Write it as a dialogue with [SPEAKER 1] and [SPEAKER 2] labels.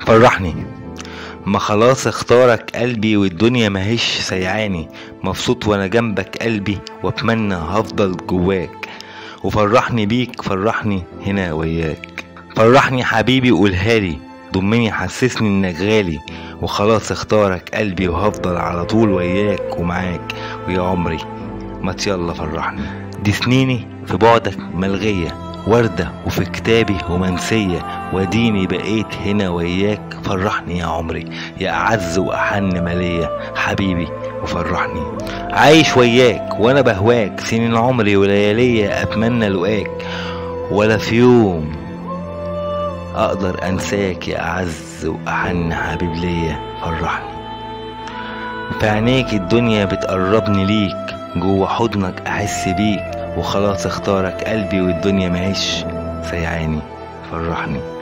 [SPEAKER 1] فرحني ما خلاص اختارك قلبي والدنيا ماهيش سيعاني مبسوط وانا جنبك قلبي واتمنى هفضل جواك وفرحني بيك فرحني هنا وياك فرحني حبيبي قولها لي ضمني حسسني انك غالي وخلاص اختارك قلبي وهفضل على طول وياك ومعاك ويا عمري ما يلا فرحني دي سنيني في بعدك ملغية وردة وفي كتابي ومنسية وديني بقيت هنا وياك فرحني يا عمري يا أعز وأحن مالية حبيبي وفرحني عايش وياك وأنا بهواك سنين عمري وليالية أتمنى لقاك ولا في يوم أقدر أنساك يا أعز وأحن حبيب ليا فرحني في عينيك الدنيا بتقربني ليك جوا حضنك أحس بيك وخلاص اختارك قلبي والدنيا معيش سيعاني فرحني